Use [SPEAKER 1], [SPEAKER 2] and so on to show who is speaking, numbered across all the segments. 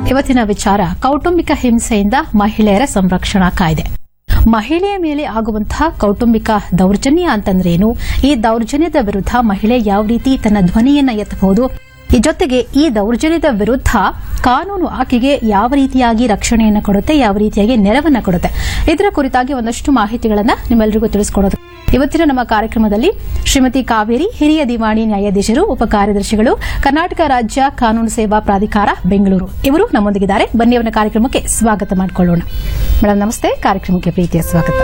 [SPEAKER 1] ಇವತ್ತಿನ ವಿಚಾರ ಕೌಟುಂಬಿಕ ಹಿಂಸೆಯಿಂದ ಮಹಿಳೆಯರ ಸಂರಕ್ಷಣಾ ಕಾಯ್ದೆ ಮಹಿಳೆಯ ಮೇಲೆ ಆಗುವಂತಹ ಕೌಟುಂಬಿಕ ದೌರ್ಜನ್ಯ ಅಂತಂದ್ರೇನು ಈ ದೌರ್ಜನ್ಯದ ವಿರುದ್ಧ ಮಹಿಳೆ ಯಾವ ರೀತಿ ತನ್ನ ಧ್ವನಿಯನ್ನ ಎತ್ತಬಹುದು ಈ ಜೊತೆಗೆ ಈ ದೌರ್ಜನ್ಯದ ವಿರುದ್ಧ ಕಾನೂನು ಆಕೆಗೆ ಯಾವ ರೀತಿಯಾಗಿ ರಕ್ಷಣೆಯನ್ನು ಕೊಡುತ್ತೆ ಯಾವ ರೀತಿಯಾಗಿ ನೆರವನ್ನ ಕೊಡುತ್ತೆ ಇದರ ಕುರಿತಾಗಿ ಒಂದಷ್ಟು ಮಾಹಿತಿಗಳನ್ನ ನಿಮ್ಮೆಲ್ಲರಿಗೂ ತಿಳಿಸ್ಕೊಡೋದು ಇವತ್ತಿನ ನಮ್ಮ ಕಾರ್ಯಕ್ರಮದಲ್ಲಿ ಶ್ರೀಮತಿ ಕಾವೇರಿ ಹಿರಿಯ ದಿವಾಣಿ ನ್ಯಾಯಾಧೀಶರು ಉಪ ಕಾರ್ಯದರ್ಶಿಗಳು ಕರ್ನಾಟಕ ರಾಜ್ಯ ಕಾನೂನು ಸೇವಾ ಪ್ರಾಧಿಕಾರ ಬೆಂಗಳೂರು ಇವರು ನಮ್ಮೊಂದಿಗಿದ್ದಾರೆ ಬನ್ನಿ ಅವರ ಕಾರ್ಯಕ್ರಮಕ್ಕೆ ಸ್ವಾಗತ ಮಾಡಿಕೊಳ್ಳೋಣ ಮೇಡಮ್ ನಮಸ್ತೆ ಕಾರ್ಯಕ್ರಮಕ್ಕೆ ಪ್ರೀತಿಯ ಸ್ವಾಗತ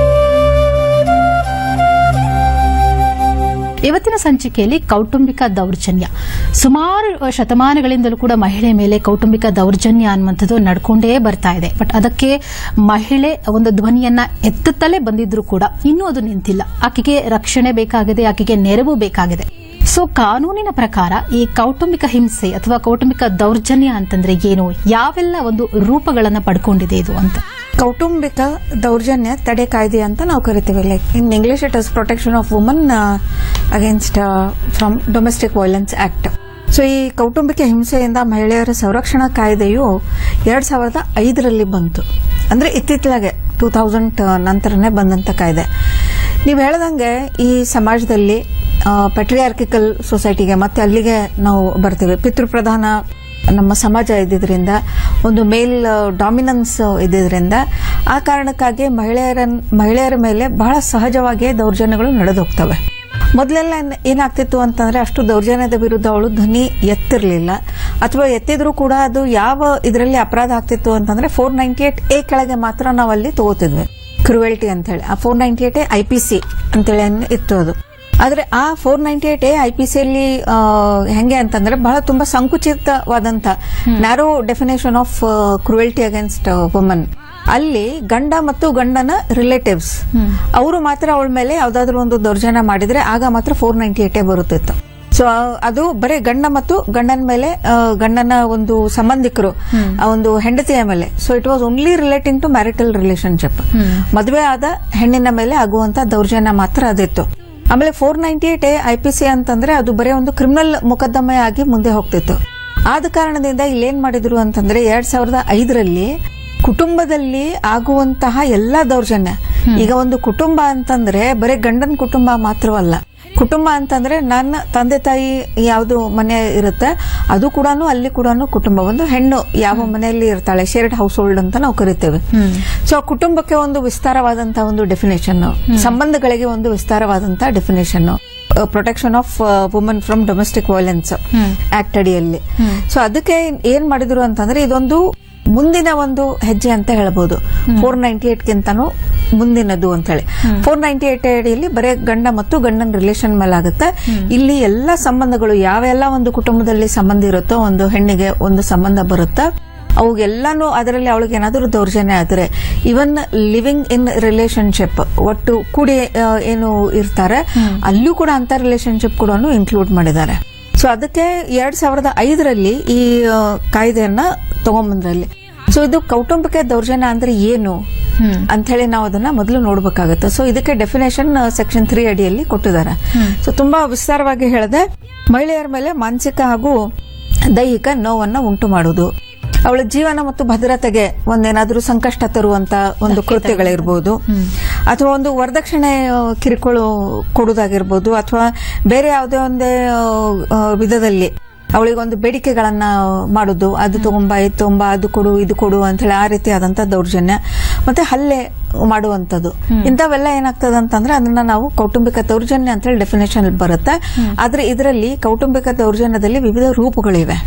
[SPEAKER 1] ಇವತ್ತಿನ ಸಂಚಿಕೆಯಲ್ಲಿ ಕೌಟುಂಬಿಕ ದೌರ್ಜನ್ಯ ಸುಮಾರು ಶತಮಾನಗಳಿಂದಲೂ ಕೂಡ ಮಹಿಳೆ ಮೇಲೆ ಕೌಟುಂಬಿಕ ದೌರ್ಜನ್ಯ ಅನ್ನುವಂಥದ್ದು ನಡ್ಕೊಂಡೇ ಬರ್ತಾ ಇದೆ ಬಟ್ ಅದಕ್ಕೆ ಮಹಿಳೆ ಒಂದು ಧ್ವನಿಯನ್ನ ಎತ್ತುತ್ತಲೇ ಬಂದಿದ್ರು ಕೂಡ ಇನ್ನೂ ಅದು ನಿಂತಿಲ್ಲ ಆಕೆಗೆ ರಕ್ಷಣೆ ಬೇಕಾಗಿದೆ ಆಕೆಗೆ ನೆರವು ಬೇಕಾಗಿದೆ ಸೊ ಕಾನೂನಿನ ಪ್ರಕಾರ ಈ ಕೌಟುಂಬಿಕ ಹಿಂಸೆ ಅಥವಾ ಕೌಟುಂಬಿಕ ದೌರ್ಜನ್ಯ ಅಂತಂದ್ರೆ ಏನು ಯಾವೆಲ್ಲ ಒಂದು ರೂಪಗಳನ್ನ ಪಡ್ಕೊಂಡಿದೆ ಇದು ಅಂತ
[SPEAKER 2] ಕೌಟುಂಬಿಕ ದೌರ್ಜನ್ಯ ತಡೆ ಕಾಯ್ದೆ ಅಂತ ನಾವು ಕರಿತೀವಿ like in English it is protection of woman against from domestic violence act so ಈ ಕೌಟುಂಬಿಕ ಹಿಂಸೆಯಿಂದ ಮಹಿಳೆಯರ ಸಂರಕ್ಷಣಾ ಕಾಯ್ದೆಯು ಎರಡ್ ಸಾವಿರದ ಐದರಲ್ಲಿ ಬಂತು ಅಂದ್ರೆ ಇತ್ತೀಚೆಗೆ ಟೂ ತೌಸಂಡ್ ನಂತರನೇ ಬಂದಂತ ಕಾಯ್ದೆ ನೀವು ಹೇಳ್ದಂಗೆ ಈ ಸಮಾಜದಲ್ಲಿ ಪೆಟ್ರಿಯಾರ್ಕಿಕಲ್ ಸೊಸೈಟಿಗೆ ಮತ್ತೆ ಅಲ್ಲಿಗೆ ನಾವು ಬರ್ತೀವಿ ಪಿತೃಪ್ರಧಾನ ನಮ್ಮ ಸಮಾಜ ಇದ್ದಿದ್ರಿಂದ ಒಂದು ಮೇಲ್ ಡಾಮಿನನ್ಸ್ ಇದ್ದಿದ್ರಿಂದ ಆ ಕಾರಣಕ್ಕಾಗಿ ಮಹಿಳೆಯರ ಮಹಿಳೆಯರ ಮೇಲೆ ಬಹಳ ಸಹಜವಾಗಿಯೇ ದೌರ್ಜನ್ಯಗಳು ನಡೆದೋಗ್ತವೆ ಮೊದಲೆಲ್ಲ ಏನ್- ಏನಾಗ್ತಿತ್ತು ಅಂತಂದ್ರೆ ಅಷ್ಟು ದೌರ್ಜನ್ಯದ ವಿರುದ್ಧ ಅವಳು ಧ್ವನಿ ಎತ್ತಿರ್ಲಿಲ್ಲ ಅಥವಾ ಎತ್ತಿದ್ರೂ ಕೂಡ ಅದು ಯಾವ ಇದರಲ್ಲಿ ಅಪರಾಧ ಆಗ್ತಿತ್ತು ಅಂತಂದ್ರೆ ಫೋರ್ ನೈಂಟಿ ಏಟ್ ಎ ಕೆಳಗೆ ಮಾತ್ರ ನಾವು ಅಲ್ಲಿ ತಗೋತಿದ್ವಿ ಕ್ರುವೆಲ್ಟಿ ಅಂತ ಹೇಳಿ ಆ four ninety eight I P C ಅಂತೇಳಿ ಅನ್- ಇತ್ತು ಅದು ಆದ್ರೆ ಆ four ninety eight I P C ಅಲ್ಲಿ ಆ, ಹೆಂಗೆ ಅಂತಂದ್ರೆ ಬಹಳ ತುಂಬಾ ಸಂಕುಚಿತವಾದಂತ narrow definition of cruelty against woman ಅಲ್ಲಿ ಗಂಡ ಮತ್ತು ಗಂಡನ ರಿಲೇಟಿವ್ಸ್ ಅವರು ಮಾತ್ರ ಅವಳ ಮೇಲೆ ಯಾವ್ದಾದ್ರು ಒಂದು ದೌರ್ಜನ್ಯ ಮಾಡಿದ್ರೆ ಆಗ ಮಾತ್ರ ಫೋರ್ ನೈಂಟಿ ಏಟೇ ಬರುತ್ತಿತ್ತು ಸೊ ಅದು ಬರೀ ಗಂಡ ಮತ್ತು ಗಂಡನ ಮೇಲೆ ಆ, ಗಂಡನ ಒಂದು ಸಂಬಂಧಿಕರು ಆ ಒಂದು ಹೆಂಡತಿಯ ಮೇಲೆ so it was only relating to marital relationship ಮದುವೆ ಆದ ಹೆಣ್ಣಿನ ಮೇಲೆ ಆಗುವಂತ ದೌರ್ಜನ್ಯ ಮಾತ್ರ ಅದಿತ್ತು ಆಮೇಲೆ four ninety eight I P C ಅಂತಂದ್ರೆ ಅದು ಬರೀ ಒಂದು ಕ್ರಿಮಿನಲ್ ಮೊಕದ್ದಮೆ ಆಗಿ ಮುಂದೆ ಹೋಗ್ತಿತ್ತು ಆದ ಕಾರಣದಿಂದ ಇಲ್ಲೇನ್ ಮಾಡಿದ್ರು ಅಂತಂದ್ರೆ ಎರಡ್ ಸಾವಿರದ ಐದರಲ್ಲಿ ಕುಟುಂಬದಲ್ಲಿ ಆಗುವಂತಹ ಎಲ್ಲಾ ದೌರ್ಜನ್ಯ ಈಗ ಒಂದು ಕುಟುಂಬ ಅಂತಂದ್ರೆ ಬರೀ ಗಂಡನ ಕುಟುಂಬ ಮಾತ್ರವಲ್ಲ ಕುಟುಂಬ ಅಂತಂದ್ರೆ ನನ್ನ ತಂದೆ ತಾಯಿ ಯಾವುದು ಮನೆ ಇರುತ್ತೆ ಅದು ಕೂಡ ಅಲ್ಲಿ ಕೂಡ ಕುಟುಂಬ ಒಂದು ಹೆಣ್ಣು ಯಾವ ಮನೆಯಲ್ಲಿ ಇರ್ತಾಳೆ ಶೇರ್ಡ್ ಹೌಸ್ ಹೋಲ್ಡ್ ಅಂತ ನಾವು ಕರಿತೇವೆ ಸೊ ಕುಟುಂಬಕ್ಕೆ ಒಂದು ವಿಸ್ತಾರವಾದಂತಹ ಒಂದು ಡೆಫಿನೇಷನ್ ಸಂಬಂಧಗಳಿಗೆ ಒಂದು ವಿಸ್ತಾರವಾದಂತಹ definition protection of woman from domestic violence act ಅಡಿಯಲ್ಲಿ ಸೊ ಅದಕ್ಕೆ ಏನ್ ಮಾಡಿದ್ರು ಅಂತಂದ್ರೆ ಇದೊಂದು ಮುಂದಿನ ಒಂದು ಹೆಜ್ಜೆ ಅಂತ ಹೇಳ್ಬೋದು ಫೋರ್ ನೈಂಟಿ ಏಟ್ ಗಿಂತನೂ ಮುಂದಿನದು ಅಂತ ಹೇಳಿ ಫೋರ್ ನೈಂಟಿ ಏಟ್ ಅಡಿಯಲ್ಲಿ ಬರೀ ಗಂಡ ಮತ್ತು ಗಂಡನ ರಿಲೇಷನ್ ಮೇಲೆ ಆಗುತ್ತೆ ಇಲ್ಲಿ ಎಲ್ಲ ಸಂಬಂಧಗಳು ಯಾವೆಲ್ಲ ಒಂದು ಕುಟುಂಬದಲ್ಲಿ ಸಂಬಂಧ ಇರುತ್ತೋ ಒಂದು ಹೆಣ್ಣಿಗೆ ಒಂದು ಸಂಬಂಧ ಬರುತ್ತಾ ಅವುಗೆಲ್ಲಾನು ಅದರಲ್ಲಿ ಅವಳಿಗೆ ಏನಾದರೂ ದೌರ್ಜನ್ಯ ಆದರೆ ಇವನ್ ಲಿವಿಂಗ್ ಇನ್ ರಿಲೇಶನ್ಶಿಪ್ ಒಟ್ಟು ಕೂಡಿ ಆ, ಏನು ಇರ್ತಾರೆ ಅಲ್ಲೂ ಕೂಡ ಅಂತ ರಿಲೇಶನ್ಶಿಪ್ ಕೂಡ ಇನ್ಕ್ಲೂಡ್ ಮಾಡಿದ್ದಾರೆ ಸೊ ಅದಕ್ಕೆ ಎರಡ್ ಸಾವಿರದ ಐದರಲ್ಲಿ ಈ ಆ, ಕಾಯ್ದೆಯನ್ನ ತಗೊಂಬಂದ್ರಲ್ಲಿ ಸೊ ಇದು ಕೌಟುಂಬಿಕ ದೌರ್ಜನ್ಯ ಅಂದ್ರೆ ಏನು ಅಂತ ಹೇಳಿ ನಾವು ಅದನ್ನ ಮೊದಲು ನೋಡ್ಬೇಕಾಗತ್ತೆ ಸೊ ಇದಕ್ಕೆ ಡೆಫಿನೇಷನ್ ಸೆಕ್ಷನ್ ತ್ರೀ ಅಡಿಯಲ್ಲಿ ಕೊಟ್ಟಿದ್ದಾರೆ ಸೊ ತುಂಬಾ ವಿಸ್ತಾರವಾಗಿ ಹೇಳಿದೆ ಮಹಿಳೆಯರ ಮೇಲೆ ಮಾನಸಿಕ ಹಾಗೂ ದೈಹಿಕ ನೋವನ್ನ ಉಂಟು ಮಾಡುವುದು ಅವಳ ಜೀವನ ಮತ್ತು ಭದ್ರತೆಗೆ ಒಂದೇನಾದ್ರೂ ಸಂಕಷ್ಟ ತರುವಂತ ಒಂದು ಕೃತ್ಯಗಳಿರ್ಬೋದು ಅಥವಾ ಒಂದು ವರದಕ್ಷಿಣೆ ಆ, ಕಿರುಕುಳ ಕೊಡುವುದಾಗಿರ್ಬೋದು ಅಥವಾ ಬೇರೆ ಯಾವುದೇ ಒಂದೇ ಆ, ಆ, ವಿಧದಲ್ಲಿ ಅವಳಿಗೆ ಒಂದು ಬೇಡಿಕೆಗಳನ್ನ ಮಾಡುದು ಅದು ತಗೊಂಬ ಇದು ತಗೊಂಬ ಅದು ಕೊಡು ಇದು ಕೊಡು ಅಂತ ಹೇಳಿ ಆ ರೀತಿಯಾದಂತ ದೌರ್ಜನ್ಯ ಮತ್ತೆ ಹಲ್ಲೆ ಮಾಡುವಂತದ್ದು ಇಂಥವೆಲ್ಲ ಏನಾಗ್ತದೆ ಅಂತಂದ್ರೆ ಅದನ್ನ ನಾವು ಕೌಟುಂಬಿಕ ದೌರ್ಜನ್ಯ ಅಂತ ಹೇಳಿ ಡೆಫಿನೇಷನ್ ಬರುತ್ತೆ ಆದ್ರೆ ಇದರಲ್ಲಿ ಕೌಟುಂಬಿಕ ದೌರ್ಜನ್ಯದಲ್ಲಿ ವಿವಿಧ ರೂಪಗಳಿವೆ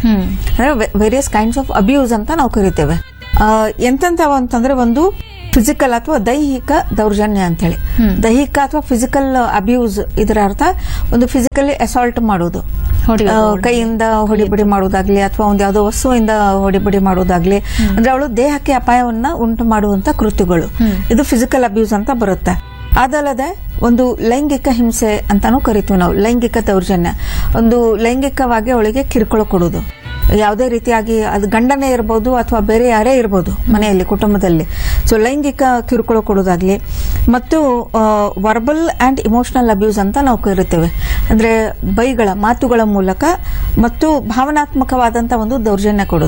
[SPEAKER 2] ವೇರಿಯಸ್ ಕೈಂಡ್ಸ್ ಆಫ್ ಅಬ್ಯೂಸ್ ಅಂತ ನಾವು ಕರಿತೇವೆ ಆ, ಎಂತೆಂಥವು ಅಂತಂದ್ರೆ ಒಂದು ಫಿಸಿಕಲ್ ಅಥವಾ ದೈಹಿಕ ದೌರ್ಜನ್ಯ ಅಂತ ಹೇಳಿ ದೈಹಿಕ ಅಥವಾ ಫಿಸಿಕಲ್ ಅಬ್ಯೂಸ್ ಇದರ ಅರ್ಥ ಒಂದು ಫಿಸಿಕಲಿ ಅಸಾಲ್ಟ್ ಮಾಡೋದು
[SPEAKER 1] ಹೊಡೆಯೋದು,
[SPEAKER 2] ಆ, ಕೈಯಿಂದ ಹೊಡಿಬಿಡಿ ಮಾಡೋದಾಗ್ಲಿ ಅಥವಾ ಒಂದು ಯಾವುದೋ ವಸ್ತುವಿಂದ ಹೊಡಿಬಿಡಿ ಮಾಡೋದಾಗ್ಲಿ ಅಂದ್ರೆ ಅವಳು ದೇಹಕ್ಕೆ ಅಪಾಯವನ್ನ ಉಂಟು ಮಾಡುವಂತ ಕೃತ್ಯಗಳು ಇದು ಫಿಸಿಕಲ್ ಅಬ್ಯೂಸ್ ಅಂತ ಬರುತ್ತೆ ಅದಲ್ಲದೆ ಒಂದು ಲೈಂಗಿಕ ಹಿಂಸೆ ಅಂತಾನು ಕರಿತೀವಿ ನಾವು ಲೈಂಗಿಕ ದೌರ್ಜನ್ಯ ಒಂದು ಲೈಂಗಿಕವಾಗಿ ಅವಳಿಗೆ ಕಿರುಕುಳ ಕೊಡೋದು ಯಾವುದೇ ರೀತಿಯಾಗಿ ಅದು ಗಂಡನೇ ಇರಬಹುದು ಅಥವಾ ಬೇರೆ ಯಾರೇ ಇರಬಹುದು ಮನೆಯಲ್ಲಿ ಕುಟುಂಬದಲ್ಲಿ ಸೊ ಲೈಂಗಿಕ ಕಿರುಕುಳ ಕೊಡೋದಾಗ್ಲಿ ಮತ್ತು ವರ್ಬಲ್ ಅಂಡ್ ಇಮೋಷನಲ್ ಅಬ್ಯೂಸ್ ಅಂತ ನಾವು ಕರಿತೇವೆ ಅಂದ್ರೆ ಬೈಗಳ ಮಾತುಗಳ ಮೂಲಕ ಮತ್ತು ಭಾವನಾತ್ಮಕವಾದಂತ ಒಂದು ದೌರ್ಜನ್ಯ ಕೊಡೋದು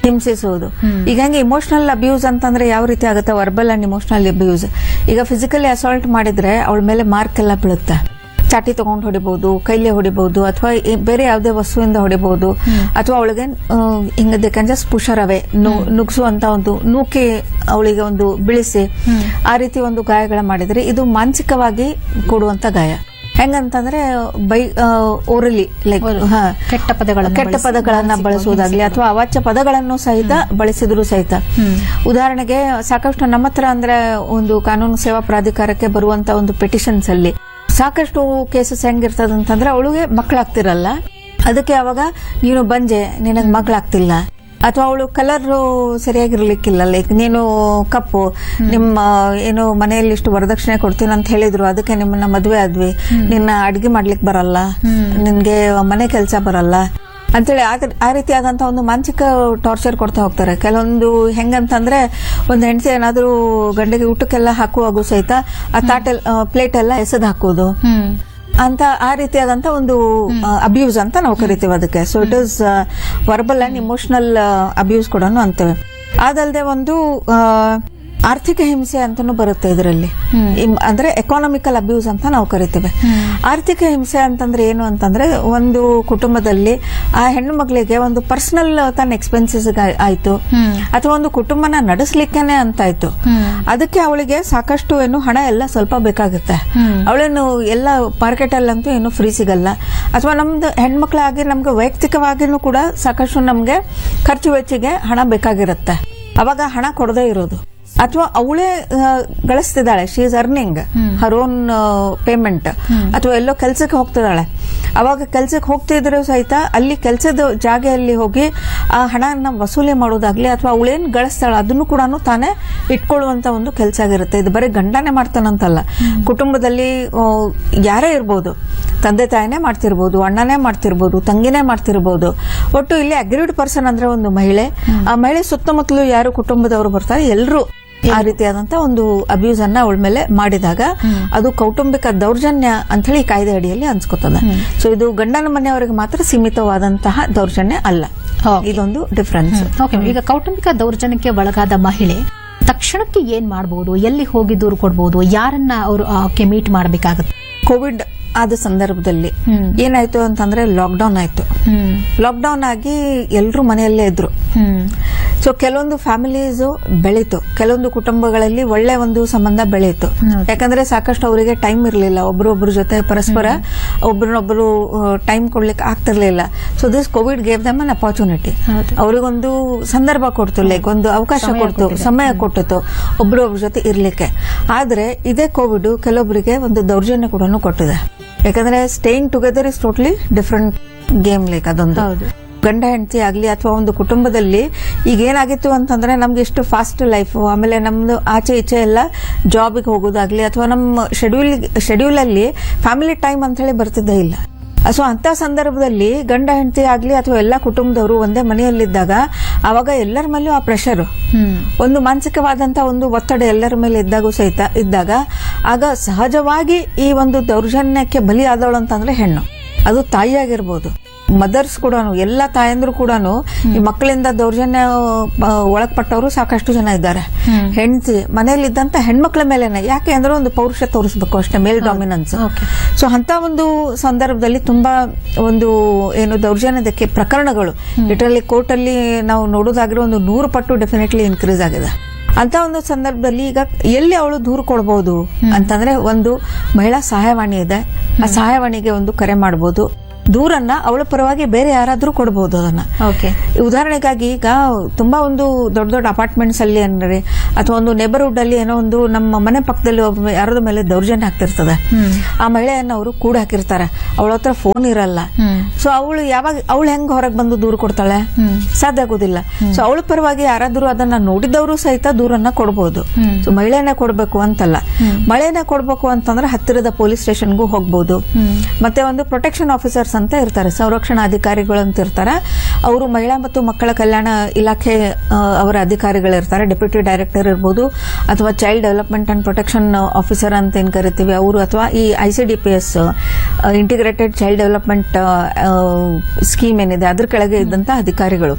[SPEAKER 2] ಹಿಂಸಿಸುವುದು ಈಗ ಹೆಂಗೆ ಇಮೋಷನಲ್ ಅಬ್ಯೂಸ್ ಅಂತಂದ್ರೆ ಯಾವ ರೀತಿ ಆಗುತ್ತೆ ವರ್ಬಲ್ ಅಂಡ್ ಇಮೋಷನಲ್ ಅಬ್ಯೂಸ್ ಈಗ ಫಿಸಿಕಲಿ ಅಸಾಲ್ಟ್ ಮಾಡಿದ್ರೆ ಅವಳ ಮೇಲೆ ಮಾರ್ಕ್ ಎಲ್ಲ ಬೀಳುತ್ತೆ ಚಾಟಿ ತಗೊಂಡು ಹೊಡಿಬಹುದು ಕೈಲಿ ಹೊಡಿಬಹುದು ಅಥವಾ ಬೇರೆ ಯಾವುದೇ ವಸ್ತುವಿಂದ ಹೊಡಿಬಹುದು ಅಥವಾ ಅವಳಿಗೆ ಹಿಂಗ they can just push her away ನುಗ್ಸುವಂತ ಒಂದು ನೂಕಿ ಅವಳಿಗೆ ಒಂದು ಬಿಳಿಸಿ ಆ ರೀತಿ ಒಂದು ಗಾಯಗಳ ಮಾಡಿದ್ರೆ ಇದು ಮಾನಸಿಕವಾಗಿ ಕೊಡುವಂತ ಗಾಯ ಹೆಂಗಂತಂದ್ರೆ ಬೈ ಓರಲಿ ಲೈಕ್
[SPEAKER 1] ಕೆಟ್ಟ ಪದಗಳನ್ನು
[SPEAKER 2] ಕೆಟ್ಟ
[SPEAKER 1] ಬಳಸಿ
[SPEAKER 2] ಪದಗಳನ್ನ
[SPEAKER 1] ಮಾನಸಿಕವಾಗಿ
[SPEAKER 2] ಬಳಸುವುದಾಗ್ಲಿ ಅಥವಾ ಅವಾಚ್ಯ ಪದಗಳನ್ನು ಸಹಿತ ಬಳಸಿದ್ರು ಸಹಿತ ಉದಾಹರಣೆಗೆ ಸಾಕಷ್ಟು ನಮ್ಮ ಹತ್ರ ಅಂದ್ರೆ ಒಂದು ಕಾನೂನು ಸೇವಾ ಪ್ರಾಧಿಕಾರಕ್ಕೆ ಬರುವಂತ ಒಂದು ಪೆಟಿಷನ್ಸ್ ಅಲ್ಲಿ ಸಾಕಷ್ಟು ಕೇಸಸ್ ಹೆಂಗಿರ್ತದಂತಂದ್ರೆ ಅವಳಿಗೆ ಮಕ್ಕಳಾಗ್ತಿರಲ್ಲ ಅದಕ್ಕೆ ಅವಾಗ ನೀನು ಬಂಜೆ ನಿನಗ್ ಮಕ್ಕಳಾಗ್ತಿಲ್ಲ ಅಥವಾ ಅವಳು ಕಲರ್ ಸರಿಯಾಗಿರ್ಲಿಕ್ಕಿಲ್ಲ ಲೈಕ್ ನೀನು ಕಪ್ಪು ನಿಮ್ಮ ಏನು ಮನೆಯಲ್ಲಿ ಇಷ್ಟು ವರದಕ್ಷಿಣೆ ಕೊಡ್ತೀನಿ ಅಂತ ಹೇಳಿದ್ರು ಅದಕ್ಕೆ ನಿಮ್ಮನ್ನ ಮದುವೆ ಆದ್ವಿ ನಿನ್ನ ಅಡ್ಗೆ ಮಾಡ್ಲಿಕ್ಕೆ ಬರಲ್ಲ ನಿನ್ಗೆ ಮನೆ ಕೆಲಸ ಬರಲ್ಲ ಅಂತೇಳಿ ಆ- ಆ ರೀತಿಯಾದಂತ ಒಂದು ಮಾನಸಿಕ ಟಾರ್ಚರ್ ಕೊಡ್ತಾ ಹೋಗ್ತಾರೆ ಕೆಲವೊಂದು ಹೆಂಗಂತಂದ್ರೆ ಒಂದು ಹೆಂಡತಿ ಏನಾದ್ರೂ ಗಂಡಿಗೆ ಊಟಕ್ಕೆಲ್ಲ ಹಾಕುವಾಗೂ ಸಹಿತ ಆ ತಾಟೆಲ್ ಪ್ಲೇಟ್ ಎಲ್ಲ ಎಸೆದು ಹಾಕೋದು
[SPEAKER 1] ಹ್ಮ್
[SPEAKER 2] ಅಂತ ಆ ರೀತಿಯಾದಂತ ಒಂದು ಅಬ್ಯೂಸ್ ಅಂತ ನಾವು ಕರಿತೀವಿ ಅದಕ್ಕೆ so it is verbal and emotional abuse ಕೂಡ ಅಂತೇವೆ ಅದಲ್ಲದೆ ಒಂದು ಆ, ಆರ್ಥಿಕ ಹಿಂಸೆ ಅಂತಾನು ಬರುತ್ತೆ ಇದರಲ್ಲಿ ಅಂದ್ರೆ ಎಕಾನಮಿಕಲ್ ಅಬ್ಯೂಸ್ ಅಂತ ನಾವು ಕರಿತೇವೆ ಆರ್ಥಿಕ ಹಿಂಸೆ ಅಂತಂದ್ರೆ ಏನು ಅಂತಂದ್ರೆ ಒಂದು ಕುಟುಂಬದಲ್ಲಿ ಆ ಹೆಣ್ಣು ಮಗಳಿಗೆ ಒಂದು ಪರ್ಸನಲ್ ತನ್ನ ಎಕ್ಸ್ಪೆನ್ಸಸ್ ಆಯ್ತು ಅಥವಾ ಒಂದು ಕುಟುಂಬನ ನಡೆಸಲಿಕ್ಕೇನೆ ಅಂತಾಯ್ತು ಅದಕ್ಕೆ ಅವಳಿಗೆ ಸಾಕಷ್ಟು ಏನು ಹಣ ಎಲ್ಲ ಸ್ವಲ್ಪ ಬೇಕಾಗುತ್ತೆ ಅವಳೇನು ಎಲ್ಲ ಮಾರ್ಕೆಟ್ ಅಲ್ಲಂತೂ ಏನು ಫ್ರೀ ಸಿಗಲ್ಲ ಅಥವಾ ನಮ್ದು ಹೆಣ್ಮಕ್ಳಾಗಿ ನಮ್ಗೆ ವೈಯಕ್ತಿಕವಾಗಿನೂ ಕೂಡ ಸಾಕಷ್ಟು ನಮ್ಗೆ ಖರ್ಚು ವೆಚ್ಚಿಗೆ ಹಣ ಬೇಕಾಗಿರುತ್ತೆ ಅವಾಗ ಹಣ ಕೊಡದೇ ಇರೋದು ಅಥವಾ ಅವಳೇ ಗಳಿಸ್ತಿದ್ದಾಳೆ she is earning her own payment ಅಥವಾ ಎಲ್ಲೋ ಕೆಲ್ಸಕ್ಕೆ ಹೋಗ್ತಿದ್ದಾಳೆ ಅವಾಗ ಕೆಲ್ಸಕ್ಕೆ ಹೋಗ್ತಿದ್ರು ಸಹಿತ ಅಲ್ಲಿ ಕೆಲಸದ ಜಾಗೆಯಲ್ಲಿ ಹೋಗಿ ಆ ಹಣನ ವಸೂಲಿ ಮಾಡೋದಾಗ್ಲಿ ಅಥವಾ ಅವಳೇನ್ ಗಳಿಸ್ತಾಳೆ ಅದನ್ನು ಕೂಡ ತಾನೇ ಇಟ್ಕೊಳ್ಳುವಂತ ಒಂದು ಕೆಲಸ ಆಗಿರುತ್ತೆ ಇದು ಬರೀ ಗಂಡನೇ ಮಾಡ್ತಾನಂತಲ್ಲ ಕುಟುಂಬದಲ್ಲಿ ಆ, ಯಾರೇ ಇರ್ಬೋದು ತಂದೆ ತಾಯಿನೇ ಮಾಡ್ತಿರ್ಬೋದು ಅಣ್ಣನೇ ಮಾಡ್ತಿರ್ಬೋದು ತಂಗಿನೇ ಮಾಡ್ತಿರ್ಬೋದು ಒಟ್ಟು ಇಲ್ಲಿ ಅಗ್ರೀಡ್ ಪರ್ಸನ್ ಅಂದ್ರೆ ಒಂದು ಮಹಿಳೆ ಆ ಮಹಿಳೆ ಸುತ್ತಮುತ್ತಲು ಯಾರು ಕುಟುಂಬದವರು ಬರ್ತಾರೆ ಎಲ್ಲರೂ ಆ ರೀತಿಯಾದಂತ ಒಂದು ಅಬ್ಯೂಸ್ ಅನ್ನ ಅವಳ ಮೇಲೆ ಮಾಡಿದಾಗ ಅದು ಕೌಟುಂಬಿಕ ದೌರ್ಜನ್ಯ ಅಂತ ಹೇಳಿ ಕಾಯ್ದೆ ಅಡಿಯಲ್ಲಿ ಅನ್ಸ್ಕೊತದ ಸೊ ಇದು ಗಂಡನ ಮನೆಯವರಿಗೆ ಮಾತ್ರ ಸೀಮಿತವಾದಂತಹ ದೌರ್ಜನ್ಯ ಅಲ್ಲ
[SPEAKER 1] Okay.
[SPEAKER 2] ಇದೊಂದು ಡಿಫರೆನ್ಸ್
[SPEAKER 1] ಓಕೆ ಈಗ ಕೌಟುಂಬಿಕ ದೌರ್ಜನ್ಯಕ್ಕೆ ಒಳಗಾದ ಮಹಿಳೆ ತಕ್ಷಣಕ್ಕೆ ಏನ್ ಮಾಡಬಹುದು ಎಲ್ಲಿ ಹೋಗಿ ದೂರು ಕೊಡಬಹುದು ಯಾರನ್ನ ಅವರು ಆಕೆ ಮೀಟ್ ಮಾಡಬೇಕಾಗುತ್ತೆ
[SPEAKER 2] ಕೋವಿಡ್ ಆದ ಸಂದರ್ಭದಲ್ಲಿ
[SPEAKER 1] ಹ್ಮ್.
[SPEAKER 2] ಏನಾಯ್ತು ಅಂತಂದ್ರೆ ಲಾಕ್ಡೌನ್ ಆಯ್ತು
[SPEAKER 1] ಹ್ಮ್
[SPEAKER 2] ಲಾಕ್ಡೌನ್ ಆಗಿ ಎಲ್ಲರೂ ಮನೆಯಲ್ಲೇ ಇದ್ರು
[SPEAKER 1] ಹ್ಮ್
[SPEAKER 2] ಸೊ ಕೆಲವೊಂದು ಫ್ಯಾಮಿಲೀಸ್ ಬೆಳೀತು ಕೆಲವೊಂದು ಕುಟುಂಬಗಳಲ್ಲಿ ಒಳ್ಳೆ ಒಂದು ಸಂಬಂಧ ಬೆಳೀತು
[SPEAKER 1] ಹೌದು.
[SPEAKER 2] ಯಾಕಂದ್ರೆ ಸಾಕಷ್ಟು ಅವರಿಗೆ ಟೈಮ್ ಇರಲಿಲ್ಲ ಒಬ್ರೊಬ್ರ ಜೊತೆ ಪರಸ್ಪರ ಒಬ್ರನ್ನೊಬ್ರು ಟೈಮ್ ಕೊಡ್ಲಿಕ್ಕೆ ಆಗ್ತಿರ್ಲಿಲ್ಲ so this COVID gave them an opportunity
[SPEAKER 1] ಹೌದು.
[SPEAKER 2] ಅವರಿಗೊಂದು ಸಂದರ್ಭ ಕೊಡ್ತು ಲೈಕ್ ಒಂದು ಅವಕಾಶ
[SPEAKER 1] ಸಮಯ
[SPEAKER 2] ಕೊಡ್ತು
[SPEAKER 1] ಕೊಟ್ಟಿದೆ.
[SPEAKER 2] ಸಮಯ ಕೊಟ್ಟಿತ್ತು ಒಬ್ರೊಬ್ರ ಜೊತೆ ಇರ್ಲಿಕ್ಕೆ ಆದ್ರೆ ಇದೇ ಕೋವಿಡ್ ಕೆಲವೊಬ್ಬರಿಗೆ ಒಂದು ದೌರ್ಜನ್ಯ ಕೂಡ ಕೊಟ್ಟಿದೆ ಯಾಕಂದ್ರೆ staying together is totally different game like ಅದೊಂದು
[SPEAKER 1] ಹೌದು.
[SPEAKER 2] ಗಂಡ ಹೆಂಡತಿ ಆಗ್ಲಿ ಅಥವಾ ಒಂದು ಕುಟುಂಬದಲ್ಲಿ ಈಗ ಏನಾಗಿತ್ತು ಅಂತಂದ್ರೆ ನಮ್ಗೆ ಎಷ್ಟು ಫಾಸ್ಟ್ ಲೈಫ್ ಆಮೇಲೆ ನಮ್ದು ಆಚೆ ಈಚೆ ಎಲ್ಲ ಜಾಬಿಗೆ ಹೋಗೋದಾಗ್ಲಿ ಅಥವಾ ನಮ್ಮ ಶೆಡ್ಯೂಲ್ ಶೆಡ್ಯೂಲ್ ಅಲ್ಲಿ ಫ್ಯಾಮಿಲಿ ಟೈಮ್ ಅಂತ ಹೇಳಿ ಬರ್ತಿದ್ದೇ ಇಲ್ಲ ಸೊ ಅಂತ ಸಂದರ್ಭದಲ್ಲಿ ಗಂಡ ಹೆಂಡತಿ ಆಗ್ಲಿ ಅಥವಾ ಎಲ್ಲಾ ಕುಟುಂಬದವರು ಒಂದೇ ಮನೆಯಲ್ಲಿದ್ದಾಗ ಅವಾಗ ಎಲ್ಲರ ಮೇಲೂ ಆ ಪ್ರೆಷರ್
[SPEAKER 1] ಹ್ಮ್
[SPEAKER 2] ಒಂದು ಮಾನಸಿಕವಾದಂತ ಒಂದು ಒತ್ತಡ ಎಲ್ಲರ ಮೇಲೆ ಇದ್ದಾಗೂ ಸಹಿತ ಇದ್ದಾಗ ಆಗ ಸಹಜವಾಗಿ ಈ ಒಂದು ದೌರ್ಜನ್ಯಕ್ಕೆ ಬಲಿಯಾದವಳು ಅಂತಂದ್ರೆ ಹೆಣ್ಣು ಅದು ತಾಯಿಯಾಗಿರ್ಬೋದು ಮದರ್ಸ್ ಕೂಡ ಎಲ್ಲ ತಾಯಂದ್ರು ಕೂಡ ಈ ಮಕ್ಕಳಿಂದ ದೌರ್ಜನ್ಯ ಆ, ಒಳಪಟ್ಟವರು ಸಾಕಷ್ಟು ಜನ ಇದ್ದಾರೆ
[SPEAKER 1] ಹ್ಮ್.
[SPEAKER 2] ಹೆಂಡತಿ ಮನೆಯಲ್ಲಿದ್ದಂತ ಹೆಣ್ಮಕ್ಳ ಮೇಲೆನೆ ಯಾಕೆ ಅಂದ್ರೆ ಒಂದು ಪೌರುಷ ತೋರಿಸ್ಬೇಕು ಅಷ್ಟೇ ಮೇಲ್ ಡಾಮಿನೆನ್ಸ್
[SPEAKER 1] Okay.
[SPEAKER 2] ಸೊ ಅಂತ ಒಂದು ಸಂದರ್ಭದಲ್ಲಿ ತುಂಬಾ ಒಂದು ಏನು ದೌರ್ಜನ್ಯದಕ್ಕೆ ಪ್ರಕರಣಗಳು ಲಿಟರಲಿ ಕೋರ್ಟ್ ಅಲ್ಲಿ ನಾವು ನೋಡೋದಾಗಿರೋ ಒಂದು ನೂರು ಪಟ್ಟು ಡೆಫಿನೆಟ್ಲಿ ಇನ್ಕ್ರೀಸ್ ಆಗಿದೆ ಅಂತ ಒಂದು ಸಂದರ್ಭದಲ್ಲಿ ಈಗ ಎಲ್ಲಿ ಅವಳು ದೂರು ಕೊಡಬಹುದು ಅಂತಂದ್ರೆ ಒಂದು ಮಹಿಳಾ ಸಹಾಯವಾಣಿ ಇದೆ ಆ ಸಹಾಯವಾಣಿಗೆ ಒಂದು ಕರೆ ಮಾಡಬಹುದು ದೂರನ್ನ ಅವಳ ಪರವಾಗಿ ಬೇರೆ ಯಾರಾದ್ರೂ ಕೊಡಬಹುದು ಅದನ್ನ
[SPEAKER 1] ಓಕೆ
[SPEAKER 2] ಉದಾಹರಣೆಗಾಗಿ ಈಗ ತುಂಬಾ ಒಂದು ದೊಡ್ಡ ದೊಡ್ಡ ಅಪಾರ್ಟ್ಮೆಂಟ್ಸ್ ಅಲ್ಲಿ ಅಂದ್ರೆ ಅಥವಾ ಒಂದು ನೇಬರ್ಹುಡ್ ಅಲ್ಲಿ ಏನೋ ಒಂದು ನಮ್ಮ ಮನೆ ಪಕ್ಕದಲ್ಲಿ ಒಬ್ಬ ಯಾರದ ಮೇಲೆ ದೌರ್ಜನ್ಯ ಆಗ್ತಿರ್ತದೆ
[SPEAKER 1] ಹ್ಮ್.
[SPEAKER 2] ಆ ಮಹಿಳೆಯನ್ನ ಅವರು ಕೂಡ ಹಾಕಿರ್ತಾರೆ ಅವಳ ಹತ್ರ ಫೋನ್ ಇರಲ್ಲ
[SPEAKER 1] ಹ್ಮ್.
[SPEAKER 2] ಸೊ ಅವಳು ಯಾವಾಗ ಅವಳು ಹೆಂಗ್ ಹೊರಗೆ ಬಂದು ದೂರು ಕೊಡ್ತಾಳೆ
[SPEAKER 1] ಹ್ಮ್.
[SPEAKER 2] ಸಾಧ್ಯ ಆಗೋದಿಲ್ಲ ಸೊ ಅವಳ ಪರವಾಗಿ ಯಾರಾದ್ರೂ ಅದನ್ನ ನೋಡಿದವರು ಸಹಿತ ದೂರನ್ನ ಕೊಡಬಹುದು
[SPEAKER 1] ಹ್ಮ್.
[SPEAKER 2] ಸೊ ಮಹಿಳೆಯನ್ನ ಕೊಡಬೇಕು ಅಂತಲ್ಲ ಮಳೆಯನ್ನ ಕೊಡಬೇಕು ಅಂತಂದ್ರೆ ಹತ್ತಿರದ ಪೊಲೀಸ್ ಸ್ಟೇಷನ್ಗೂ ಹೋಗ್ಬೋದು
[SPEAKER 1] ಹ್ಮ್.
[SPEAKER 2] ಮತ್ತೆ ಒಂದು ಪ್ರೊಟೆಕ್ಷನ್ ಆಫೀಸರ್ಸ್ ಅಂತ ಇರ್ತಾರೆ ಸಂರಕ್ಷಣಾ ಅಧಿಕಾರಿಗಳು ಅಂತ ಇರ್ತಾರೆ ಅವರು ಮಹಿಳಾ ಮತ್ತು ಮಕ್ಕಳ ಕಲ್ಯಾಣ ಇಲಾಖೆ ಆ, ಅವರ ಅಧಿಕಾರಿಗಳಿರ್ತಾರೆ ಡೆಪ್ಯೂಟಿ ಡೈರೆಕ್ಟರ್ ಇರ್ಬೋದು ಅಥವಾ child development and protection officer ಅಂತ ಏನ್ ಕರಿತೀವಿ ಅವರು ಅಥವಾ ಈ I C D P S integrated child development scheme ಏನಿದೆ ಅದ್ರ ಕೆಳಗೆ ಇದ್ದಂತ ಅಧಿಕಾರಿಗಳು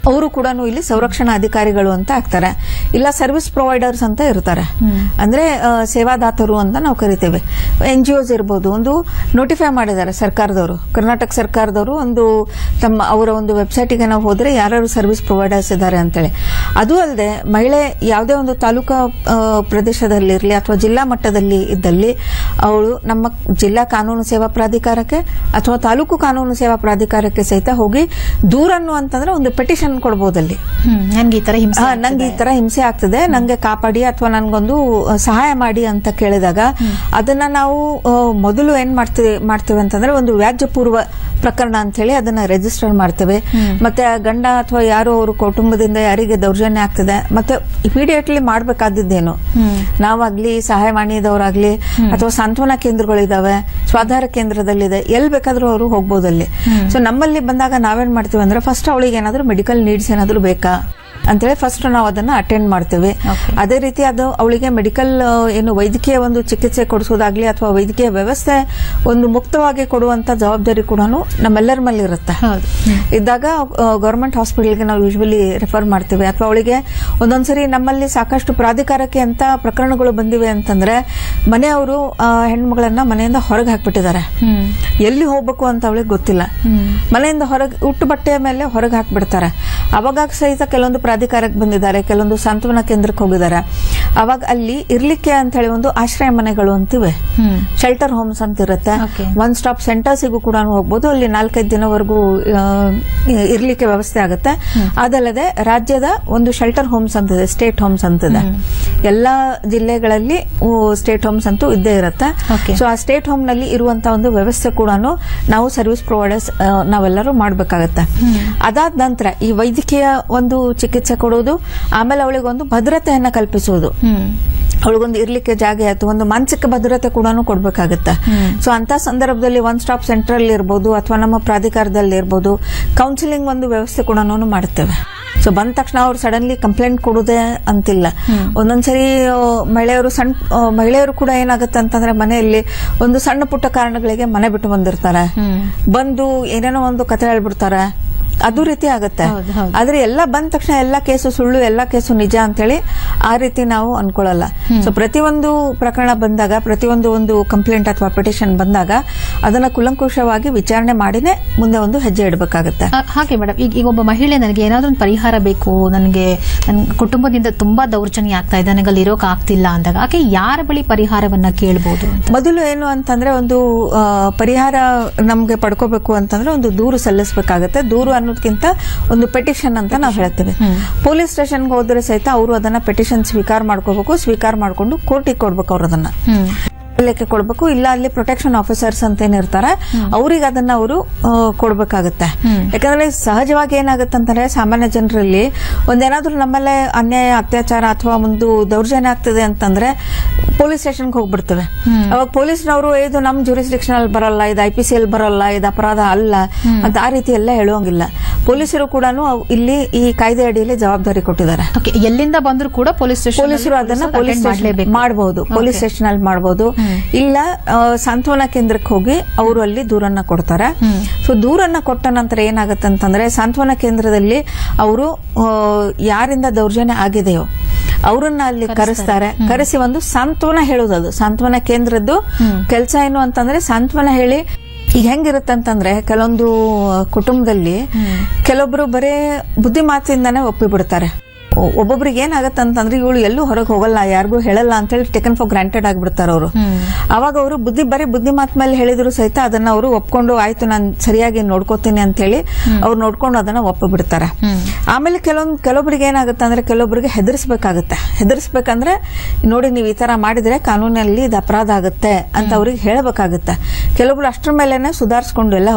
[SPEAKER 2] ಅವರು ಕೂಡ ಇಲ್ಲಿ ಸಂರಕ್ಷಣಾ ಅಧಿಕಾರಿಗಳು ಅಂತ ಆಗ್ತಾರೆ ಇಲ್ಲ ಸರ್ವಿಸ್ ಪ್ರೊವೈಡರ್ಸ್ ಅಂತ ಇರ್ತಾರೆ ಅಂದ್ರೆ ಆ, ಸೇವಾದಾತರು ಅಂತ ನಾವು ಕರಿತೇವೆ ಎನ್ ಜಿ ಒಸ್ ಇರ್ಬೋದು ಒಂದು ನೋಟಿಫೈ ಮಾಡಿದ್ದಾರೆ ಸರ್ಕಾರದವರು ಕರ್ನಾಟಕ ಸರ್ಕಾರದವರು ಒಂದು ತಮ್ಮ ಅವರ ಒಂದು ವೆಬ್ಸೈಟಿಗೆ ನಾವು ಹೋದ್ರೆ ಯಾರ್ಯಾರು ಸರ್ವಿಸ್ ಪ್ರೊವೈಡರ್ಸ್ ಇದ್ದಾರೆ ಅಂತೇಳಿ ಅದು ಅಲ್ಲದೆ ಮಹಿಳೆ ಯಾವುದೇ ಒಂದು ತಾಲೂಕಾ ಆ, ಪ್ರದೇಶದಲ್ಲಿರಲಿ ಅಥವಾ ಜಿಲ್ಲಾ ಮಟ್ಟದಲ್ಲಿ ಇದ್ದಲ್ಲಿ ಅವಳು ನಮ್ಮ ಜಿಲ್ಲಾ ಕಾನೂನು ಸೇವಾ ಪ್ರಾಧಿಕಾರಕ್ಕೆ ಅಥವಾ ತಾಲೂಕು ಕಾನೂನು ಸೇವಾ ಪ್ರಾಧಿಕಾರಕ್ಕೆ ಸಹಿತ ಹೋಗಿ ದೂರನ್ನು ಅಂತಂದ್ರೆ ಒಂದು ಪೆಟಿಷನ್ ಕೊಡ್ಬೋದಲ್ಲಿ
[SPEAKER 1] ಹ್ಮ್ ನನ್ಗೆ ಈ ತರ ಹಿಂಸೆ
[SPEAKER 2] ಆ, ನಂಗೆ ಈ ತರ ಹಿಂಸೆ ಆಗ್ತದೆ ನಂಗೆ ಕಾಪಾಡಿ ಅಥವಾ ನನ್ಗೊಂದು ಆ, ಸಹಾಯ ಮಾಡಿ ಅಂತ ಕೇಳಿದಾಗ ಅದನ್ನ ನಾವು ಆ, ಮೊದಲು ಏನ್ ಮಾಡ್ತೀವಿ ಮಾಡ್ತೇವೆ ಅಂತಂದ್ರೆ ಒಂದು ವ್ಯಾಜ್ಯ ಪೂರ್ವ ಪ್ರಕರಣ ಅಂತ ಹೇಳಿ ಅದನ್ನ ರಿಜಿಸ್ಟರ್ ಮಾಡ್ತೇವೆ ಮತ್ತೆ ಆ ಗಂಡ ಅಥವಾ ಯಾರೋ ಅವರು ಕುಟುಂಬದಿಂದ ಯಾರಿಗೆ ದೌರ್ಜನ್ಯ ಆಗ್ತದೆ ಮತ್ತೆ ಇಮಿಡಿಯೇಟ್ಲಿ ಮಾಡ್ಬೇಕಾದಿದ್ದೇನು ನಾವಾಗ್ಲಿ ಸಹಾಯವಾಣಿದವರಾಗ್ಲಿ ಅಥವಾ ಸಾಂತ್ವನ ಕೇಂದ್ರಗಳಿದಾವೆ ಸ್ವಾಧಾರ ಕೇಂದ್ರದಲ್ಲಿದೆ ಎಲ್ಲಿ ಬೇಕಾದ್ರೂ ಅವರು ಹೋಗ್ಬೋದಲ್ಲಿ ಸೊ ನಮ್ಮಲ್ಲಿ ಬಂದಾಗ ನಾವೇನ್ ಮಾಡ್ತೀವಿ ಅಂದ್ರೆ ಫಸ್ಟ್ ಅವಳಿಗೆ ಏನಾದ್ರೂ ಮೆಡಿಕಲ್ ನೀಡ್ಸ್ ಏನಾದ್ರೂ ಬೇಕಾ ಅಂತೇಳಿ ಫಸ್ಟ್ ನಾವು ಅದನ್ನ ಅಟೆಂಡ್ ಮಾಡ್ತೇವೆ
[SPEAKER 1] Okay.
[SPEAKER 2] ಅದೇ ರೀತಿ ಅದು ಅವಳಿಗೆ ಮೆಡಿಕಲ್ ಏನು ವೈದ್ಯಕೀಯ ಒಂದು ಚಿಕಿತ್ಸೆ ಕೊಡಿಸೋದಾಗ್ಲಿ ಅಥವಾ ವೈದ್ಯಕೀಯ ವ್ಯವಸ್ಥೆ ಒಂದು ಮುಕ್ತವಾಗಿ ಕೊಡುವಂತ ಜವಾಬ್ದಾರಿ ಕೂಡ ನಮ್ಮೆಲ್ಲರ ಮೇಲೆ ಇರುತ್ತೆ
[SPEAKER 1] ಹೌದು
[SPEAKER 2] ಇದ್ದಾಗ ಗವರ್ಮೆಂಟ್ ಹಾಸ್ಪಿಟಲ್ಗೆ ನಾವು ಯೂಶುವಲಿ ರೆಫರ್ ಮಾಡ್ತೇವೆ ಅಥವಾ ಅವಳಿಗೆ ಒಂದೊಂದ್ಸರಿ ನಮ್ಮಲ್ಲಿ ಸಾಕಷ್ಟು ಪ್ರಾಧಿಕಾರಕ್ಕೆ ಅಂತ ಪ್ರಕರಣಗಳು ಬಂದಿವೆ ಅಂತಂದ್ರೆ ಮನೆಯವರು ಆ, ಹೆಣ್ಮಗಳನ್ನ ಮನೆಯಿಂದ ಹೊರಗೆ ಹಾಕ್ಬಿಟ್ಟಿದ್ದಾರೆ
[SPEAKER 1] ಹ್ಮ್
[SPEAKER 2] ಎಲ್ಲಿ ಹೋಗ್ಬೇಕು ಅಂತ ಅವಳಿಗೆ ಗೊತ್ತಿಲ್ಲ ಮನೆಯಿಂದ ಹೊರಗೆ ಉಟ್ಟು ಬಟ್ಟೆಯ ಮೇಲೆ ಹೊರಗೆ ಹಾಕ್ಬಿಡ್ತಾರೆ ಅವಾಗ ಸಹಿತ ಕೆಲವೊಂದು ಪ್ರಾಧಿಕಾರಕ್ಕೆ ಬಂದಿದ್ದಾರೆ ಕೆಲವೊಂದು ಸಾಂತ್ವನ ಕೇಂದ್ರಕ್ಕೆ ಹೋಗಿದ್ದಾರೆ ಅವಾಗ ಅಲ್ಲಿ ಇರ್ಲಿಕ್ಕೆ ಅಂತ ಹೇಳಿ ಒಂದು ಆಶ್ರಯ ಮನೆಗಳು ಅಂತಿವೆ
[SPEAKER 1] ಹ್ಮ್
[SPEAKER 2] ಶೆಲ್ಟರ್ ಹೋಮ್ಸ್ ಅಂತ ಇರುತ್ತೆ
[SPEAKER 1] Okay.
[SPEAKER 2] ಒನ್ ಸ್ಟಾಪ್ ಸೆಂಟರ್ಸಿಗೂ ಕೂಡ ಹೋಗ್ಬೋದು ಅಲ್ಲಿ ನಾಲ್ಕೈದು ದಿನವರೆಗೂ ಆ, ಇರ್ಲಿಕ್ಕೆ ವ್ಯವಸ್ಥೆ ಆಗುತ್ತೆ ಅದಲ್ಲದೆ ರಾಜ್ಯದ ಒಂದು ಶೆಲ್ಟರ್ ಹೋಮ್ಸ್ ಅಂತಿದೆ ಸ್ಟೇಟ್ ಹೋಮ್ಸ್ ಅಂತಿದೆ ಎಲ್ಲಾ ಜಿಲ್ಲೆಗಳಲ್ಲಿ ಸ್ಟೇಟ್ ಹೋಮ್ಸ್ ಅಂತೂ ಇದ್ದೇ ಇರುತ್ತೆ
[SPEAKER 1] Okay.
[SPEAKER 2] ಸೊ ಆ ಸ್ಟೇಟ್ ಹೋಮ್ ನಲ್ಲಿ ಇರುವಂತ ಒಂದು ವ್ಯವಸ್ಥೆ ಕೂಡ ನಾವು ಸರ್ವಿಸ್ ಪ್ರೊವೈಡರ್ಸ್ ನಾವೆಲ್ಲರೂ ಮಾಡಬೇಕಾಗತ್ತೆ ಅದಾದ ನಂತರ ಈ ವೈದ್ಯಕೀಯ ಒಂದು ಚಿಕಿತ್ಸೆ ಕೊಡುವುದು ಆಮೇಲೆ ಅವಳಿಗೆ ಒಂದು ಭದ್ರತೆಯನ್ನ ಕಲ್ಪಿಸುವುದು
[SPEAKER 1] ಹ್ಮ್
[SPEAKER 2] ಅವಳಿಗೊಂದು ಇರ್ಲಿಕ್ಕೆ ಜಾಗ ಆಯ್ತು ಒಂದು ಮಾನಸಿಕ ಭದ್ರತೆ ಕೂಡ ಕೊಡ್ಬೇಕಾಗತ್ತೆ ಸೊ ಅಂತ ಸಂದರ್ಭದಲ್ಲಿ ಒನ್ ಸ್ಟಾಪ್ ಸೆಂಟರ್ ಇರ್ಬೋದು ಅಥವಾ ನಮ್ಮ ಪ್ರಾಧಿಕಾರದಲ್ಲಿ ಇರ್ಬೋದು ಕೌನ್ಸಿಲಿಂಗ್ ಒಂದು ವ್ಯವಸ್ಥೆ ಕೂಡ ಮಾಡುತ್ತೇವೆ ಸೊ ಬಂದ ತಕ್ಷಣ ಅವ್ರು ಸಡನ್ಲಿ ಕಂಪ್ಲೇಂಟ್ ಕೊಡುದೇ ಅಂತಿಲ್ಲ ಒಂದೊಂದ್ಸರಿ ಆ, ಮಹಿಳೆಯರು ಸಣ್ಣ ಆ, ಮಹಿಳೆಯರು ಕೂಡ ಏನಾಗುತ್ತೆ ಅಂತಂದ್ರೆ ಮನೆಯಲ್ಲಿ ಒಂದು ಸಣ್ಣ ಪುಟ್ಟ ಕಾರಣಗಳಿಗೆ ಮನೆ ಬಿಟ್ಟು ಬಂದಿರ್ತಾರೆ
[SPEAKER 1] ಹ್ಮ್
[SPEAKER 2] ಬಂದು ಏನೇನೋ ಒಂದು ಕತೆ ಹೇಳ್ಬಿಡ್ತಾರೆ ಅದು ರೀತಿ ಆಗುತ್ತೆ
[SPEAKER 1] ಹೌದು, ಹೌದು.
[SPEAKER 2] ಆದ್ರೆ ಎಲ್ಲ ಬಂದ ತಕ್ಷಣ ಎಲ್ಲ ಕೇಸು ಸುಳ್ಳು ಎಲ್ಲ ಕೇಸು ನಿಜ ಅಂತೇಳಿ ಆ ರೀತಿ ನಾವು ಅನ್ಕೊಳ್ಳಲ್ಲ ಸೊ ಪ್ರತಿಯೊಂದು ಪ್ರಕರಣ ಬಂದಾಗ ಪ್ರತಿಯೊಂದು ಒಂದು ಕಂಪ್ಲೇಂಟ್ ಅಥವಾ ಪಿಟಿಷನ್ ಬಂದಾಗ ಅದನ್ನ ಕುಲಂಕುಷವಾಗಿ ವಿಚಾರಣೆ ಮಾಡಿನೇ ಮುಂದೆ ಒಂದು ಹೆಜ್ಜೆ ಇಡಬೇಕಾಗುತ್ತೆ
[SPEAKER 1] ಆ, ಹಾಗೆ ಮೇಡಮ್ ಈಗ ಈಗ ಒಬ್ಬ ಮಹಿಳೆ ನನಗೆ ಏನಾದ್ರೂ ಒಂದು ಪರಿಹಾರ ಬೇಕು ನನಗೆ ನನ್ನ ಕುಟುಂಬದಿಂದ ತುಂಬಾ ದೌರ್ಜನ್ಯ ಆಗ್ತಾ ಇದೆ ನನಗೆ ಅಲ್ಲಿ ಇರೋಕ್ ಆಗ್ತಿಲ್ಲ ಅಂದಾಗ ಆಕೆ ಯಾರ ಬಳಿ ಪರಿಹಾರವನ್ನ ಕೇಳಬಹುದು ಅಂತ
[SPEAKER 2] ಮೊದಲು ಏನು ಅಂತಂದ್ರೆ ಒಂದು ಆ, ಪರಿಹಾರ ನಮ್ಗೆ ಪಡ್ಕೋಬೇಕು ಅಂತಂದ್ರೆ ಒಂದು ದೂರು ಸಲ್ಲಿಸಬೇಕಾಗತ್ತೆ ದೂರು ಅನ್ನೋದಕ್ಕಿಂತ ಒಂದು ಪೆಟಿಷನ್ ಅಂತ ನಾವು ಹೇಳ್ತೇವೆ ಪೊಲೀಸ್ ಸ್ಟೇಷನ್ಗೆ ಹೋದ್ರೆ ಸಹಿತ ಅವರು ಅದನ್ನ ಪೆಟಿಷನ್ ಸ್ವೀಕಾರ ಮಾಡ್ಕೋಬೇಕು ಸ್ವೀಕಾರ ಮಾಡ್ಕೊಂಡು ಕೋರ್ಟಿಗೆ ಕೊಡ್ಬೇಕು ಅವ್ರು ಅದನ್ನ
[SPEAKER 1] ಹ್ಮ್
[SPEAKER 2] ಲೆಕ್ಕ ಕೊಡ್ಬೇಕು ಇಲ್ಲ ಅಲ್ಲಿ ಪ್ರೊಟೆಕ್ಷನ್ ಆಫೀಸರ್ಸ್ ಅಂತ ಏನಿರ್ತಾರೆ ಅವ್ರಿಗೆ ಅದನ್ನ ಅವರು ಕೊಡ್ಬೇಕಾಗತ್ತೆ ಯಾಕಂದ್ರೆ ಸಹಜವಾಗಿ ಏನಾಗುತ್ತೆ ಅಂತಂದ್ರೆ ಸಾಮಾನ್ಯ ಜನರಲ್ಲಿ ಒಂದೇನಾದ್ರೂ ನಮ್ಮಲ್ಲೇ ಅನ್ಯಾಯ ಅತ್ಯಾಚಾರ ಅಥವಾ ಒಂದು ದೌರ್ಜನ್ಯ ಆಗ್ತದೆ ಅಂತಂದ್ರೆ ಪೊಲೀಸ್ ಸ್ಟೇಷನ್ಗೆ ಹೋಗ್ಬಿಡ್ತೇವೆ ಅವಾಗ ಪೊಲೀಸ್ನವರು ಇದು ನಮ್ ಜುರಿಸ್ಡಿಕ್ಷನ್ ಅಲ್ಲಿ ಬರಲ್ಲ ಇದು ಐ ಪಿ ಸಿ ಎಲ್ ಬರಲ್ಲ ಇದು ಅಪರಾಧ ಅಲ್ಲ ಅಂತ ಆ ರೀತಿ ಎಲ್ಲ ಹೇಳುವಂಗಿಲ್ಲ ಪೊಲೀಸರು ಕೂಡ ಇಲ್ಲಿ ಈ ಕಾಯ್ದೆ ಅಡಿಯಲ್ಲಿ ಜವಾಬ್ದಾರಿ ಕೊಟ್ಟಿದ್ದಾರೆ
[SPEAKER 1] ಓಕೆ ಎಲ್ಲಿಂದ ಬಂದ್ರು ಕೂಡ ಪೊಲೀಸ್ ಸ್ಟೇಷನ್
[SPEAKER 2] ಪೊಲೀಸರು ಅದನ್ನ ಪೊಲೀಸ್
[SPEAKER 1] ಮಾಡಲೇಬೇಕು
[SPEAKER 2] ಮಾಡಬಹುದು ಪೊಲೀಸ್ ಸ್ಟೇಷನ್ ಅಲ್ಲಿ ಮಾಡಬಹುದು ಇಲ್ಲ ಆ, ಸಾಂತ್ವನ ಕೇಂದ್ರಕ್ಕೆ ಹೋಗಿ ಅವರು ಅಲ್ಲಿ ದೂರನ್ನ ಕೊಡ್ತಾರೆ ಸೊ ದೂರನ್ನ ಕೊಟ್ಟ ನಂತರ ಏನಾಗುತ್ತೆ ಅಂತಂದ್ರೆ ಸಾಂತ್ವನ ಕೇಂದ್ರದಲ್ಲಿ ಅವರು ಯಾರಿಂದ ದೌರ್ಜನ್ಯ ಆಗಿದೆಯೋ ಅವರನ್ನ ಅಲ್ಲಿ ಕರೆಸ್ತಾರೆ ಕರೆಸಿ ಒಂದು ಸಾಂತ್ವನ ಹೇಳೋದು ಅದು ಸಾಂತ್ವನ ಕೇಂದ್ರದ್ದು ಕೆಲಸ ಏನು ಅಂತಂದ್ರೆ ಸಾಂತ್ವನ ಹೇಳಿ ಈಗ ಹೆಂಗಿರುತ್ತೆ ಅಂತಂದ್ರೆ ಕೆಲವೊಂದು ಕುಟುಂಬದಲ್ಲಿ ಕೆಲವೊಬ್ರು ಬರೇ ಬುದ್ಧಿ ಮಾತಿಂದಾನೇ ಒಪ್ಪಿಬಿಡ್ತಾರೆ ಒ- ಒಬ್ಬೊಬ್ರಿಗೆ ಏನಾಗತ್ತೆ ಅಂತಂದ್ರೆ ಇವಳು ಎಲ್ಲೂ ಹೊರಗೆ ಹೋಗಲ್ಲ ಯಾರಿಗೂ ಹೇಳಲ್ಲ ಅಂತ ಹೇಳಿ ಟೇಕನ್ ಫಾರ್ ಗ್ರಾಂಟೆಡ್ ಆಗ್ಬಿಡ್ತಾರೆ ಅವರು ಅವಾಗ ಅವರು ಬುದ್ಧಿ ಬರೀ ಬುದ್ಧಿ ಮಾತ್ ಮೇಲೆ ಹೇಳಿದ್ರು ಸಹಿತ ಅದನ್ನ ಅವರು ಒಪ್ಕೊಂಡು ಆಯ್ತು ನಾನು ಸರಿಯಾಗಿ ನೋಡ್ಕೋತೀನಿ ಅಂತ ಹೇಳಿ ಅವ್ರು ನೋಡ್ಕೊಂಡು ಅದನ್ನ ಒಪ್ಪಿಬಿಡ್ತಾರೆ ಆಮೇಲೆ ಕೆಲವೊಂದು ಕೆಲವೊಬ್ರಿಗೆ ಏನಾಗುತ್ತೆ ಅಂದ್ರೆ ಕೆಲವೊಬ್ರಿಗೆ ಹೆದರ್ಸ್ಬೇಕಾಗತ್ತೆ ಹೆದರ್ಸ್ಬೇಕಂದ್ರೆ ನೋಡಿ ನೀವು ಈ ತರ ಮಾಡಿದ್ರೆ ಕಾನೂನಲ್ಲಿ ಇದು ಅಪರಾಧ ಆಗುತ್ತೆ ಅಂತ ಅವ್ರಿಗೆ ಹೇಳಬೇಕಾಗುತ್ತೆ ಕೆಲವೊಬ್ರು ಅಷ್ಟ್ರ ಮೇಲೆನೆ ಸುಧಾರಿಸ್ಕೊಂಡು ಎಲ್ಲ